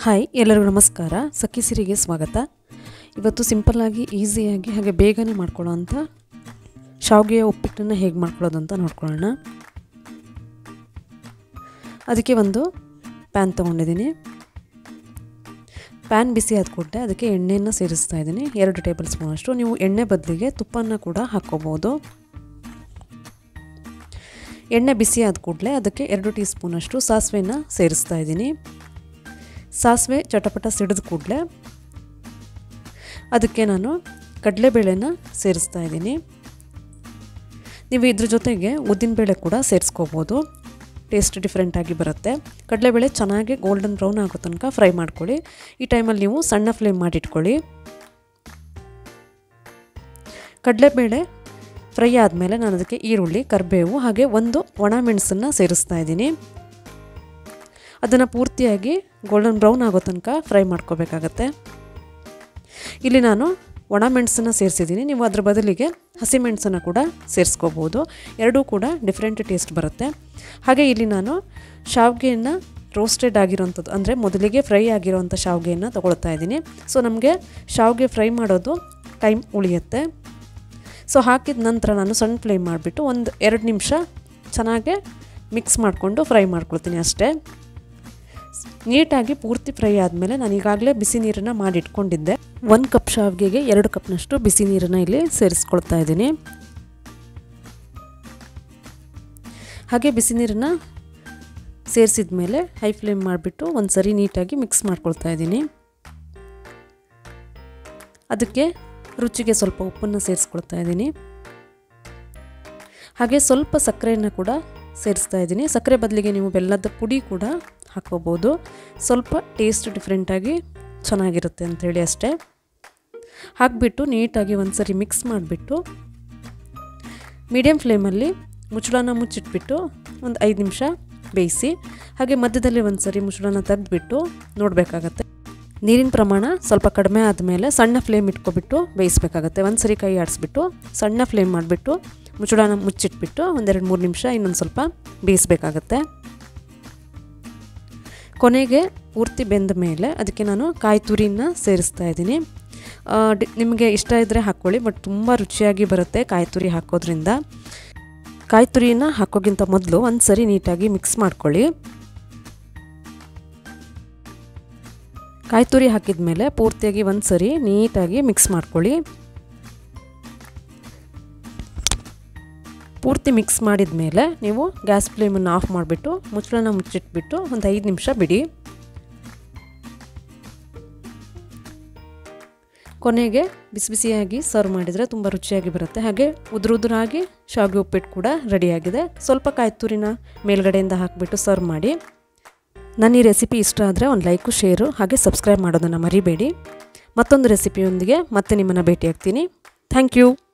hi ಎಲ್ಲರಿಗೂ ನಮಸ್ಕಾರ ಸಖಿ ಸಿರಿಗೆ ಸ್ವಾಗತ ಇವತ್ತು ಸಿಂಪಲ್ಲಾಗಿ ಈಸಿಯಾಗಿ ಹಾಗೆ ಬೇಗನೆ ಮಾಡ್ಕೊಳ್ಳೋ ಅಂಥ ಶಾವಿಗೆಯ ಉಪ್ಪಿಟ್ಟನ್ನು ಹೇಗೆ ಮಾಡ್ಕೊಳ್ಳೋದು ಅಂತ ನೋಡ್ಕೊಳ್ಳೋಣ ಅದಕ್ಕೆ ಒಂದು ಪ್ಯಾನ್ ತೊಗೊಂಡಿದ್ದೀನಿ ಪ್ಯಾನ್ ಬಿಸಿ ಆದ ಕೂಡಲೇ ಅದಕ್ಕೆ ಎಣ್ಣೆಯನ್ನು ಸೇರಿಸ್ತಾ ಇದ್ದೀನಿ ಎರಡು ಟೇಬಲ್ ಸ್ಪೂನಷ್ಟು ನೀವು ಎಣ್ಣೆ ಬದಲಿಗೆ ತುಪ್ಪನ ಕೂಡ ಹಾಕ್ಕೋಬೋದು ಎಣ್ಣೆ ಬಿಸಿ ಆದ ಕೂಡಲೇ ಅದಕ್ಕೆ ಎರಡು ಟೀ ಸ್ಪೂನಷ್ಟು ಸಾಸಿವೆನ ಸೇರಿಸ್ತಾ ಇದ್ದೀನಿ ಸಾಸಿವೆ ಚಟಪಟ ಸಿಡಿದ ಕೂಡಲೇ ಅದಕ್ಕೆ ನಾನು ಕಡಲೆಬೇಳೆನ ಸೇರಿಸ್ತಾ ಇದ್ದೀನಿ ನೀವು ಇದ್ರ ಜೊತೆಗೆ ಉದ್ದಿನಬೇಳೆ ಕೂಡ ಸೇರಿಸ್ಕೋಬೋದು ಟೇಸ್ಟ್ ಡಿಫ್ರೆಂಟಾಗಿ ಬರುತ್ತೆ ಕಡಲೆಬೇಳೆ ಚೆನ್ನಾಗಿ ಗೋಲ್ಡನ್ ಬ್ರೌನ್ ಆಗೋ ತನಕ ಫ್ರೈ ಮಾಡ್ಕೊಳ್ಳಿ ಈ ಟೈಮಲ್ಲಿ ನೀವು ಸಣ್ಣ ಫ್ಲೇಮ್ ಮಾಡಿಟ್ಕೊಳ್ಳಿ ಕಡಲೆಬೇಳೆ ಫ್ರೈ ಆದಮೇಲೆ ನಾನು ಅದಕ್ಕೆ ಈರುಳ್ಳಿ ಕರಿಬೇವು ಹಾಗೆ ಒಂದು ಒಣ ಮೆಣಸನ್ನು ಸೇರಿಸ್ತಾ ಇದ್ದೀನಿ ಅದನ್ನು ಪೂರ್ತಿಯಾಗಿ ಗೋಲ್ಡನ್ ಬ್ರೌನ್ ಆಗೋ ತನಕ ಫ್ರೈ ಮಾಡ್ಕೋಬೇಕಾಗತ್ತೆ ಇಲ್ಲಿ ನಾನು ಒಣ ಮೆಣಸನ್ನು ಸೇರಿಸಿದ್ದೀನಿ ನೀವು ಅದರ ಬದಲಿಗೆ ಹಸಿಮೆಣಸನ್ನು ಕೂಡ ಸೇರಿಸ್ಕೋಬೋದು ಎರಡೂ ಕೂಡ ಡಿಫ್ರೆಂಟ್ ಟೇಸ್ಟ್ ಬರುತ್ತೆ ಹಾಗೆ ಇಲ್ಲಿ ನಾನು ಶಾವಿಗೆಯನ್ನು ರೋಸ್ಟೆಡ್ ಆಗಿರೋಂಥದ್ದು ಅಂದರೆ ಮೊದಲಿಗೆ ಫ್ರೈ ಆಗಿರೋವಂಥ ಶಾವಿಗೆಯನ್ನು ತೊಗೊಳ್ತಾ ಇದ್ದೀನಿ ಸೊ ನಮಗೆ ಶಾವಿಗೆ ಫ್ರೈ ಮಾಡೋದು ಟೈಮ್ ಉಳಿಯುತ್ತೆ ಸೊ ಹಾಕಿದ ನಂತರ ನಾನು ಸಣ್ಣ ಫ್ಲೇಮ್ ಮಾಡಿಬಿಟ್ಟು ಒಂದು ಎರಡು ನಿಮಿಷ ಚೆನ್ನಾಗೆ ಮಿಕ್ಸ್ ಮಾಡಿಕೊಂಡು ಫ್ರೈ ಮಾಡ್ಕೊಳ್ತೀನಿ ಅಷ್ಟೇ ನೀಟಾಗಿ ಪೂರ್ತಿ ಫ್ರೈ ಆದಮೇಲೆ ನಾನು ಈಗಾಗಲೇ ಬಿಸಿ ನೀರನ್ನು ಮಾಡಿಟ್ಕೊಂಡಿದ್ದೆ ಒಂದು ಕಪ್ ಶಾವಿಗೆಗೆ ಎರಡು ಕಪ್ನಷ್ಟು ಬಿಸಿ ನೀರನ್ನು ಇಲ್ಲಿ ಸೇರಿಸ್ಕೊಳ್ತಾ ಇದ್ದೀನಿ ಹಾಗೆ ಬಿಸಿ ನೀರನ್ನು ಸೇರಿಸಿದ ಮೇಲೆ ಹೈ ಫ್ಲೇಮ್ ಮಾಡಿಬಿಟ್ಟು ಒಂದು ಸರಿ ನೀಟಾಗಿ ಮಿಕ್ಸ್ ಮಾಡ್ಕೊಳ್ತಾ ಇದ್ದೀನಿ ಅದಕ್ಕೆ ರುಚಿಗೆ ಸ್ವಲ್ಪ ಉಪ್ಪನ್ನು ಸೇರಿಸ್ಕೊಳ್ತಾ ಇದ್ದೀನಿ ಹಾಗೆ ಸ್ವಲ್ಪ ಸಕ್ಕರೆಯನ್ನು ಕೂಡ ಸೇರಿಸ್ತಾ ಇದ್ದೀನಿ ಸಕ್ಕರೆ ಬದಲಿಗೆ ನೀವು ಬೆಲ್ಲದ ಪುಡಿ ಕೂಡ ಹಾಕೋಬೋದು ಸ್ವಲ್ಪ ಟೇಸ್ಟ್ ಡಿಫ್ರೆಂಟಾಗಿ ಚೆನ್ನಾಗಿರುತ್ತೆ ಅಂಥೇಳಿ ಅಷ್ಟೇ ಹಾಕಿಬಿಟ್ಟು ನೀಟಾಗಿ ಒಂದು ಸರಿ ಮಿಕ್ಸ್ ಮಾಡಿಬಿಟ್ಟು ಮೀಡಿಯಮ್ ಫ್ಲೇಮಲ್ಲಿ ಮುಚ್ಚಳನ ಮುಚ್ಚಿಟ್ಬಿಟ್ಟು ಒಂದು ಐದು ನಿಮಿಷ ಬೇಯಿಸಿ ಹಾಗೆ ಮಧ್ಯದಲ್ಲಿ ಒಂದು ಸರಿ ಮುಚ್ಚಳನ ತೆಗೆದ್ಬಿಟ್ಟು ನೋಡಬೇಕಾಗತ್ತೆ ನೀರಿನ ಪ್ರಮಾಣ ಸ್ವಲ್ಪ ಕಡಿಮೆ ಆದಮೇಲೆ ಸಣ್ಣ ಫ್ಲೇಮ್ ಇಟ್ಕೊಬಿಟ್ಟು ಬೇಯಿಸ್ಬೇಕಾಗತ್ತೆ ಒಂದು ಸರಿ ಕೈ ಆಡಿಸ್ಬಿಟ್ಟು ಸಣ್ಣ ಫ್ಲೇಮ್ ಮಾಡಿಬಿಟ್ಟು ಮುಚ್ಚಳನ ಮುಚ್ಚಿಟ್ಬಿಟ್ಟು ಒಂದೆರಡು ಮೂರು ನಿಮಿಷ ಇನ್ನೊಂದು ಸ್ವಲ್ಪ ಬೇಯಿಸ್ಬೇಕಾಗತ್ತೆ ಕೊನೆಗೆ ಪೂರ್ತಿ ಬೆಂದ ಮೇಲೆ ಅದಕ್ಕೆ ನಾನು ಕಾಯಿ ತುರಿನ ಸೇರಿಸ್ತಾ ಇದ್ದೀನಿ ಡಿ ನಿಮಗೆ ಇಷ್ಟ ಇದ್ದರೆ ಹಾಕ್ಕೊಳ್ಳಿ ಬಟ್ ತುಂಬ ರುಚಿಯಾಗಿ ಬರುತ್ತೆ ಕಾಯಿ ತುರಿ ಹಾಕೋದ್ರಿಂದ ಕಾಯಿ ತುರಿನ ಹಾಕೋಕ್ಕಿಂತ ಮೊದಲು ಒಂದು ಸರಿ ನೀಟಾಗಿ ಮಿಕ್ಸ್ ಮಾಡ್ಕೊಳ್ಳಿ ಕಾಯಿ ತುರಿ ಹಾಕಿದ ಮೇಲೆ ಪೂರ್ತಿಯಾಗಿ ಒಂದು ಸರಿ ನೀಟಾಗಿ ಮಿಕ್ಸ್ ಮಾಡ್ಕೊಳ್ಳಿ ಪೂರ್ತಿ ಮಿಕ್ಸ್ ಮಾಡಿದ ಮೇಲೆ ನೀವು ಗ್ಯಾಸ್ ಫ್ಲೇಮನ್ನು ಆಫ್ ಮಾಡಿಬಿಟ್ಟು ಮುಚ್ಚಳನ ಮುಚ್ಚಿಟ್ಬಿಟ್ಟು ಒಂದು ಐದು ನಿಮಿಷ ಬಿಡಿ ಕೊನೆಗೆ ಬಿಸಿ ಬಿಸಿಯಾಗಿ ಸರ್ವ್ ಮಾಡಿದರೆ ತುಂಬ ರುಚಿಯಾಗಿ ಬರುತ್ತೆ ಹಾಗೆ ಉದುರು ಉದುರಾಗಿ ಶಾವಿಗೆ ಉಪ್ಪಿಟ್ಟು ಕೂಡ ರೆಡಿಯಾಗಿದೆ ಸ್ವಲ್ಪ ಕಾಯಿ ತುರಿನ ಮೇಲ್ಗಡೆಯಿಂದ ಹಾಕಿಬಿಟ್ಟು ಸರ್ವ್ ಮಾಡಿ ನನ್ನ ಈ ರೆಸಿಪಿ ಇಷ್ಟ ಆದರೆ ಒಂದು ಲೈಕು ಶೇರು ಹಾಗೆ ಸಬ್ಸ್ಕ್ರೈಬ್ ಮಾಡೋದನ್ನು ಮರಿಬೇಡಿ ಮತ್ತೊಂದು ರೆಸಿಪಿಯೊಂದಿಗೆ ಮತ್ತೆ ನಿಮ್ಮನ್ನು ಭೇಟಿಯಾಗ್ತೀನಿ ಥ್ಯಾಂಕ್ ಯು